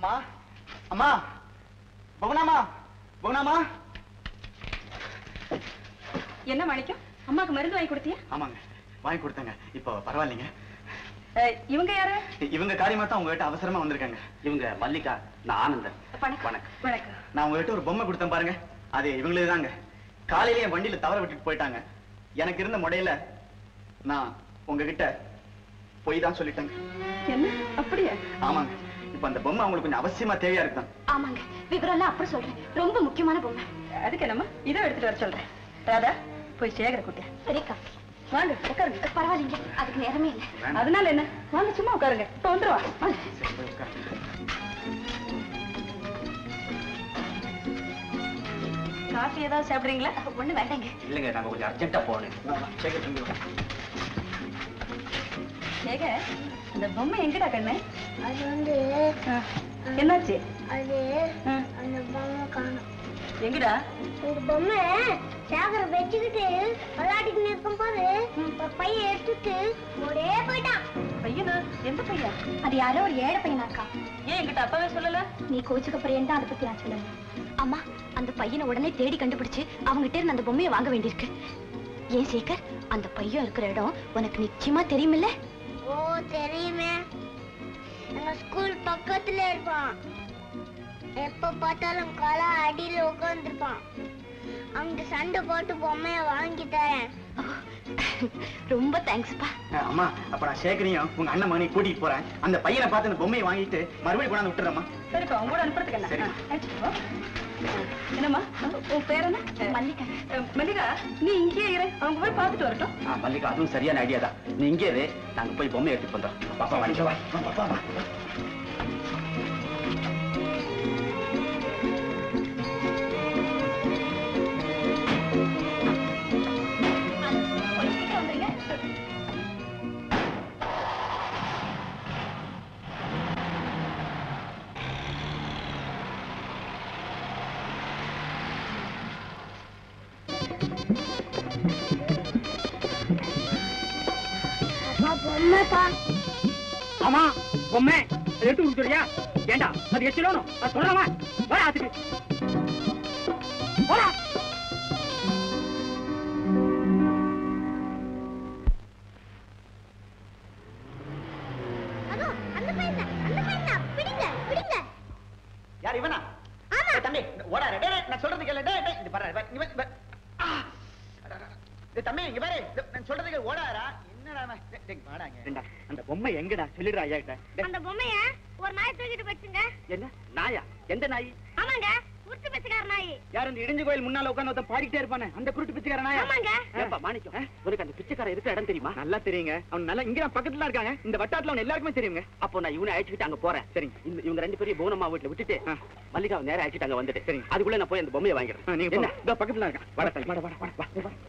அம்மா அம்மா பவனாமா பவனாமா என்ன மாணிக்கம் அம்மாக்கு மருந்து வாங்கி கொடுத்தியா ஆமாங்க வாங்கி கொடுத்தாங்க இப்போ பரவாயில்லைங்க அஹ், இவங்க யாரு இவங்க காரியமா தான் உங்ககிட்ட அவசரமா வந்திருக்காங்க இவங்க மல்லிகா நான் ஆனந்தன் வணக்கம் வணக்கம் வணக்கம் நான் உங்ககிட்ட ஒரு பொம்மை கொடுத்தேன் பாருங்க அது இவங்களே தாங்க காலையில என் வண்டியில தவற விட்டுட்டு போயிட்டாங்க எனக்கு இருந்த முடையில நான் உங்ககிட்ட பொய் தான் சொல்லிட்டேங்க என்ன அப்படியா ஆமாங்க இப்ப அந்த பொம்மை அவங்களுக்கு கொஞ்சம் அவசியமா தேவையா இருக்குதான் ஆமாங்க விவரம்லாம் அப்புறம் சொல்றேன் ரொம்ப முக்கியமான பொம்மை அதுக்கு என்னம்மா இதோ எடுத்துட்டு வர சொல்றேன் ராதா போய் சேகர குட்டியா சரிக்கா வாங்க உட்காருங்க பரவாயில்லைங்க அதுக்கு நேரமே இல்லை அதனால என்ன வாங்க சும்மா உட்காருங்க இப்போ வந்துருவா வாங்க சரி, போய் உட்காருங்க. காஃபி ஏதாவது சாப்பிடுறீங்களா ஒண்ணு வேண்டாங்க இல்லைங்க நாங்க கொஞ்சம் அர்ஜென்ட்டா போகணும் வா, வா, சேகர் தம்பி வா. சேகர் இந்த பொம்மை எங்கடா கண்ணு அது வந்து ஆ, என்னாச்சு அது ஆ, அந்த பொம்மை காணும் எங்கடா இந்த பொம்மை சேகர வச்சுக்கிட்டு விளையாடிட்டு இருக்கும் போது ஒரு பையன் எடுத்துட்டு ஒரே போயிட்டான் பையனா எந்த பையன் அது யாரோ ஒரு ஏழை பையனாக்கா ஏன் என்கிட்ட அப்பவே சொல்லல நீ கோச்சுக்க போறேன்னு தான் அதை பத்தி நான் சொல்லல அம்மா அந்த பையனை உடனே தேடி கண்டுபிடிச்சு அவங்ககிட்ட இருந்து அந்த பொம்மையை வாங்க வேண்டியிருக்கு ஏன் சேகர் அந்த பையன் இருக்கிற இடம் உனக்கு நிச்சயமா தெரியுமில்ல ஓ தெரியுமே எங்க ஸ்கூல் பக்கத்துல இருப்பான் எப்ப பார்த்தாலும் காலா அடியில உட்காந்துருப்பான் அங்க சண்டை போட்டு பொம்மைய வாங்கி தரேன் ரொம்ப தேங்க்ஸ்ப்பா அஹ், அம்மா அப்ப நான் சேகரையும் உங்க அண்ணன் மகனையும் கூட்டிட்டு போறேன் அந்த பையனை பார்த்து அந்த பொம்மையை வாங்கிட்டு மறுபடியும் கொண்டாந்து விட்டுறேம்மா சரிப்பா உங்க கூட அனுப்புறதுக்கு என்ன சரி. ஆ, அழைச்சிட்டு போ. என்னம்மா உன் பேர் என்ன மல்லிகா அஹ், மல்லிகா நீ இங்கேயே இரு அவங்க போய் பார்த்துட்டு வரட்டும் ஆ, மல்லிகா அதுவும் சரியான ஐடியா தான் நீ இங்கே இரு நாங்க போய் பொம்மை எடுத்து பண்றோம் பாப்பா வாடிக்க வா வா, வா, வா, வா. கொஞ்சம் வந்துருங்க அப்பா பொம்மைப்பா ஆமா பொம்மை அதை எடுத்து கொடுத்துறியா ஏண்டா அது எச்சிலோனும் நான் சொல்றவா வர அதுக்கு போடா அதோ அந்த பையன் தான், அந்த பையன் தான். பிடிங்க பிடிங்க யார் இவனா ஆமா. ஏய், தம்பி ஓடாரு டேய் டேய், நான் சொல்றது கேளு டேய் டேய் இது பாரு பாரு, இங்க பாரு, ஆ! அட, அட, அட. டேய், தம்பி இங்க பாரு இது, நான் சொல்றது கேளு ஓடாரா என்னடா இவன்? டேய், டேய், வாடாங்க ஏண்டா, அந்த பொம்மை எங்கடா சொல்லிடுறா ஐயா கிட்ட டேய், அந்த பொம்மைய ஒரு நாய் தூக்கிட்டு போச்சுங்க என்ன நாயா எந்த நாய் ஆமாங்க உருட்டு பேசுக்கார நாய் யார் இந்த இடிஞ்சு கோயில் முன்னால உட்கார்ந்து ஒருத்தன் பாடிக்கிட்டே இருப்பானே அந்த குருட்டு பிச்சைக்கார நாயா ஆமாங்க. ஏப்பா மாணிக்கம் உனக்கு அந்த பிச்சைக்காரன் இருக்கிற இடம் தெரியுமா நல்லா தெரியுங்க அவன் நல்லா இங்க பக்கத்துல இருக்காங்க இந்த வட்டாரத்துல அவன் எல்லாருக்குமே தெரியுங்க அப்போ நான் இவனை அழைச்சிட்டு அங்க போறேன் சரிங்க இந்த இவங்க ரெண்டு பேரும் போனமா வீட்டுல விட்டுட்டு மல்லிகாவை நேரம் அழைச்சிட்டு அங்க வந்துட்டு சரிங்க அதுக்குள்ள நான் போய் அந்த பொம்மையை வாங்கிடுறேன் நீங்க என்ன இதோ பக்கத்துல இருக்கான் வாடா தம்பி. வாடா வாடா வாடா வா, வா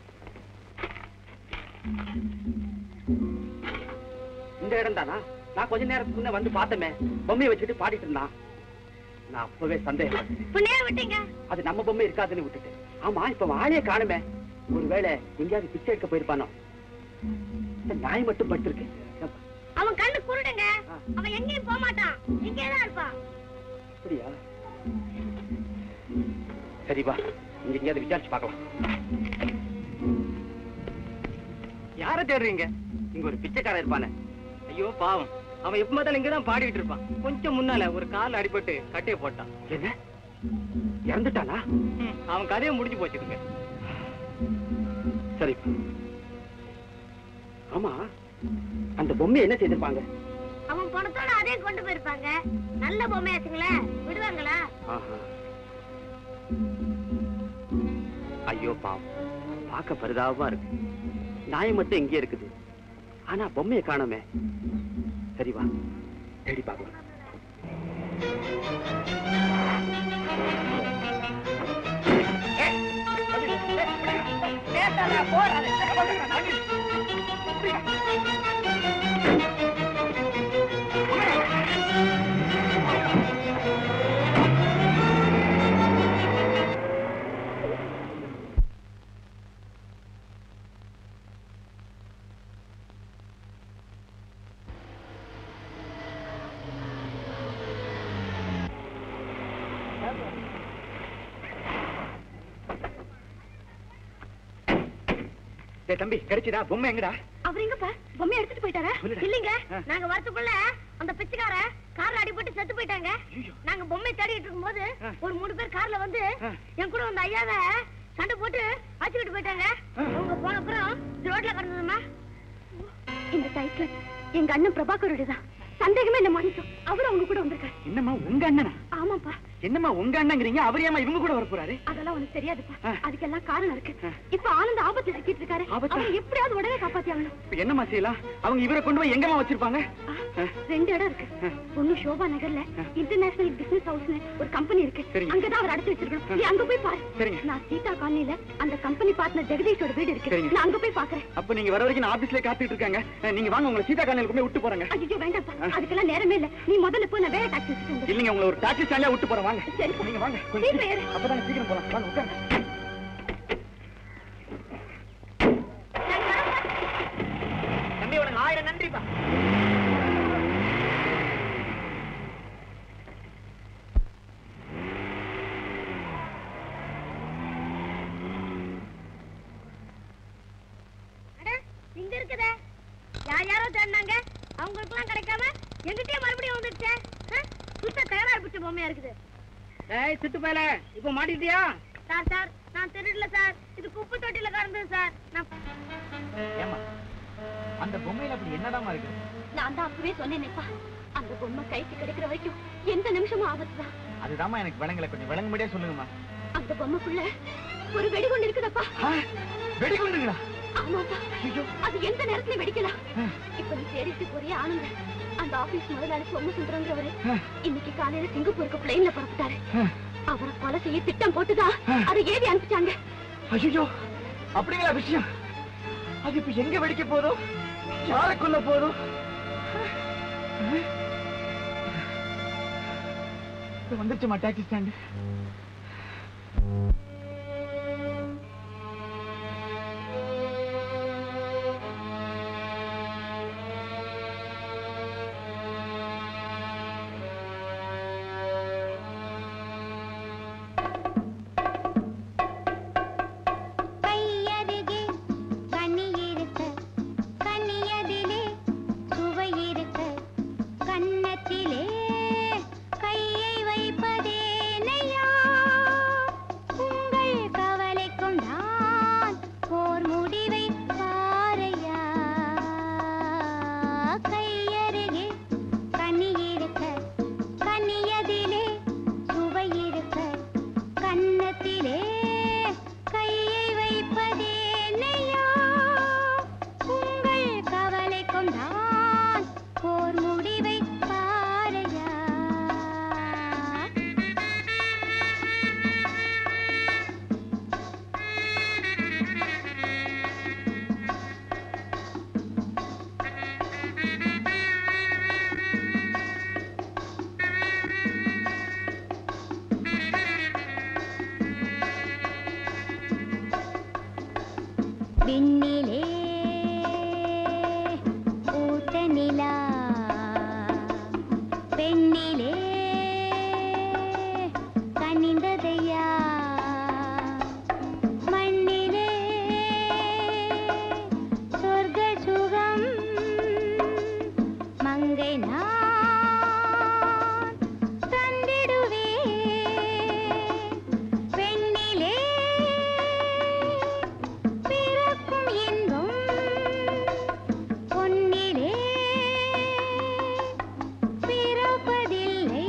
இந்த இடம் தானா நான் கொஞ்ச நேரத்துக்கு முன்ன வந்து பார்த்தமே பொம்மையை வச்சுட்டு பாடிட்டு இருந்தான் நான் அப்பவே சந்தேகம் புண்ணியம் விட்டீங்க அது நம்ம பொம்மை இருக்காதுன்னு விட்டுட்டேன் ஆமா இப்ப அவன் ஆளையே காணுமே ஒருவேளை எங்கேயாவது பிச்சை எடுக்க போயிருப்பானோ இந்த நாய் மட்டும் படுத்திருக்கு அவன் கண்ணு குருடுங்க அவன் எங்கேயும் போக மாட்டான் இங்கே தான் இருப்பான் அப்படியா சரி வா இங்க எங்கேயாவது விசாரிச்சு பார்க்கலாம் யார தேடுறீங்க இங்க ஒரு பிச்சைக்காரன் இருப்பானே ஐயோ பாவம் அவன் எப்ப பார்த்தாலும் இங்கதான் பாடிட்டு இருப்பான் கொஞ்சம் முன்னால ஒரு கால் அடிபட்டு கட்டைய போட்டான் என்ன இறந்துட்டானா அவன் கதையை முடிஞ்சு போச்சுங்க சரி ஆமா அந்த பொம்மை என்ன செய்திருப்பாங்க அவன் பணத்தோட அதே கொண்டு போயிருப்பாங்க நல்ல பொம்மையாச்சுங்களே விடுவாங்களா ஆஹா. ஐயோ பாவம் பார்க்க பரிதாபமா இருக்கு நாய் மட்டும் எங்கே இருக்குது ஆனா பொம்மையை காணோமே சரி வா தேடி பார்க்கலாம் டேய் தம்பி கிடைச்சதா பொம்மை எங்கடா அவர் எங்கப்பா பொம்மையை எடுத்துட்டு போயிட்டாரா சொல்லுடா. இல்லைங்க ஆ. நாங்க வரதுக்குள்ள அந்த பிச்சைக்கார கார்ல அடிபட்டு செத்து போயிட்டாங்க ஐயோ. நாங்க பொம்மை தேடிட்டு இருக்கும்போது ஆ. ஒரு மூணு பேர் கார்ல வந்து ஆ. என் கூட வந்த ஐயாவ சண்டை போட்டு அடிச்சுக்கிட்டு போயிட்டாங்க ஆ. அவங்க போன அப்புறம் இது ரோட்ல கிடந்ததுமா இந்த சைக்கிள் எங்க அண்ணன் பிரபாகரோடதான் சந்தேகமே இல்ல மாணிக்கம் அவர் அவங்க கூட வந்திருக்காரு என்னம்மா உங்க அண்ணனா ஆமாப்பா என்னம்மா உங்க அண்ணங்கிறீங்க அவர் ஏமா இவங்க கூட வர போறாரு அதெல்லாம் உனக்கு தெரியாதுப்பா ஆ. அதுக்கெல்லாம் காரணம் இருக்கு ஆ. இப்ப ஆனந்த ஆபத்துல சிக்கிட்டு இருக்காரு ஆபத்தா? அவரை எப்படியாவது உடனே காப்பாத்தி ஆகணும் இப்ப என்னம்மா செய்யலாம் அவங்க இவரை கொண்டு போய் எங்கம்மா வச்சிருப்பாங்க ஆ, ஆ. ரெண்டு இடம் இருக்கு ஆ. ஒண்ணு சோபா நகர்ல ஆ. இன்டர்நேஷனல் பிசினஸ் ஹவுஸ்னு ஒரு கம்பெனி இருக்கு சரிங்க. அங்கதான் அவர் அடைச்சு வச்சிருக்கணும் நீ அங்க போய் பாரு சரிங்க. நான் சீதா காலனில அந்த கம்பெனி பார்ட்னர் ஜெகதீஷோட வீடு இருக்கு சரிங்க. நான் அங்க போய் பாக்குறேன் அப்ப நீங்க வர வரைக்கும் நான் ஆபீஸ்ல காத்துட்டு இருக்காங்க அஹ், நீங்க வாங்க உங்களை சீதா காலையில கொண்டு போய் விட்டு போறாங்க ஐயோ வேண்டாம்ப்பா ஆ. அதுக்கெல்லாம் நேரமே இல்ல நீ முதல்ல போய் நான் வேற டாக்ஸி வச்சுட்டு வந்துடுறேன். இல்லைங்க உங்களை ஒரு டாக்ஸி ஸ்டாண்ட்ல விட்டு போறேன் வாங்க சரிப்பா. நீங்க வாங்க கொஞ்சம் சீக்கிரம் ஏறு. அப்பதானே சீக்கிரம் போலாம் வாங்க உட்காருங்க தம்பி உனக்கு ஆயிரம் நன்றிப்பா அட இங்க இருக்குதே யார் யாரோ தேடினாங்க அவங்களுக்கு எல்லாம் கிடைக்காம எங்கிட்டயே மறுபடியும் வந்துடுச்சே ஆ? சுத்த தகராறு பிடிச்ச பொம்மையா இருக்குது ஏய் சிட்டு பயல இப்போ மாட்டிட்டியா சார் சார் நான் திருடல சார் இது குப்பை தொட்டில கிடந்தது சார் நான் ஏமா அந்த பொம்மையில அப்படி என்னடாமா இருக்கு நான் தான் அப்பவே சொன்னேனேப்பா அந்த பொம்மை கைக்கு கிடைக்கிற வரைக்கும் எந்த நிமிஷமும் ஆபத்து தான் அதுதாம்மா எனக்கு விளங்கல கொஞ்சம் விளங்க முடியாது சொல்லுங்கம்மா அந்த பொம்மைக்குள்ள ஒரு வெடிகுண்டு இருக்குதப்பா வெடிகுண்டுங்களா ஆமாப்பா அது எந்த நேரத்துலயும் வெடிக்கலாம் இப்ப நீ தேடிட்டு போறிய ஆனந்த அந்த ஆபீஸ் முதலாளி சோமசுந்தரங்கிறவரு இன்னைக்கு காலையில சிங்கப்பூருக்கு பிளேன்ல புறப்பட்டாரு அவரை கொலை செய்ய திட்டம் போட்டுதான் அதை ஏவி அனுப்பிச்சாங்க ஐயோ அப்படிங்களா விஷயம் அது இப்ப எங்க வெடிக்க போதோ யாரை கொல்ல போதோ வந்துருச்சுமா டாக்ஸி ஸ்டாண்டு கையருகே கனி இருக்க கனியதிலே சுவை இருக்க கன்னத்திலே கையை வைப்பதேனையா உங்கள் கவலைக்கும் நான் போர் முடிவை பாரையா கையருகே கனி இருக்க கனியதிலே சுவை இருக்க கன்னத்திலே கையை வைப்பதேனையா உங்கள் கவலைக்கும் நான் போர் முடிவை பாரையா விண்ணிலே பூத்த நிலா பெண்ணிலே கனிந்ததையா மண்ணிலே சொர்க்க சுகம் மங்கை நான் தந்திடுவேன் பெண்ணிலே பிறக்கும் இன்பம் பொன்னிலே பிறப்பதில்லை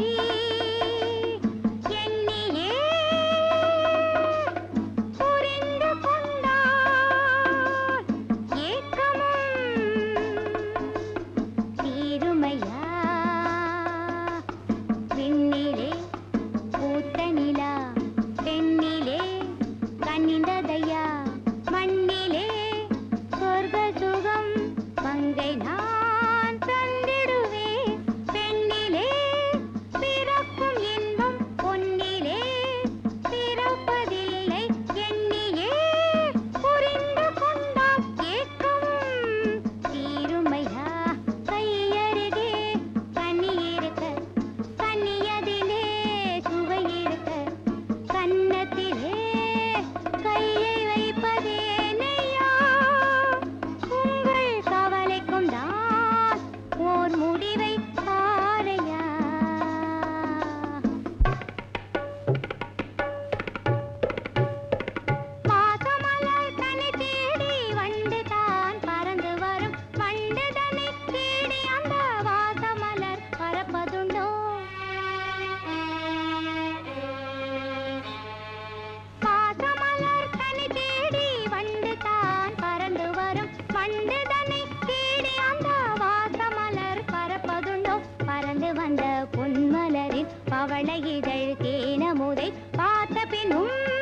பவள இதழ் தேனமுதை பார்த்த பின்னும்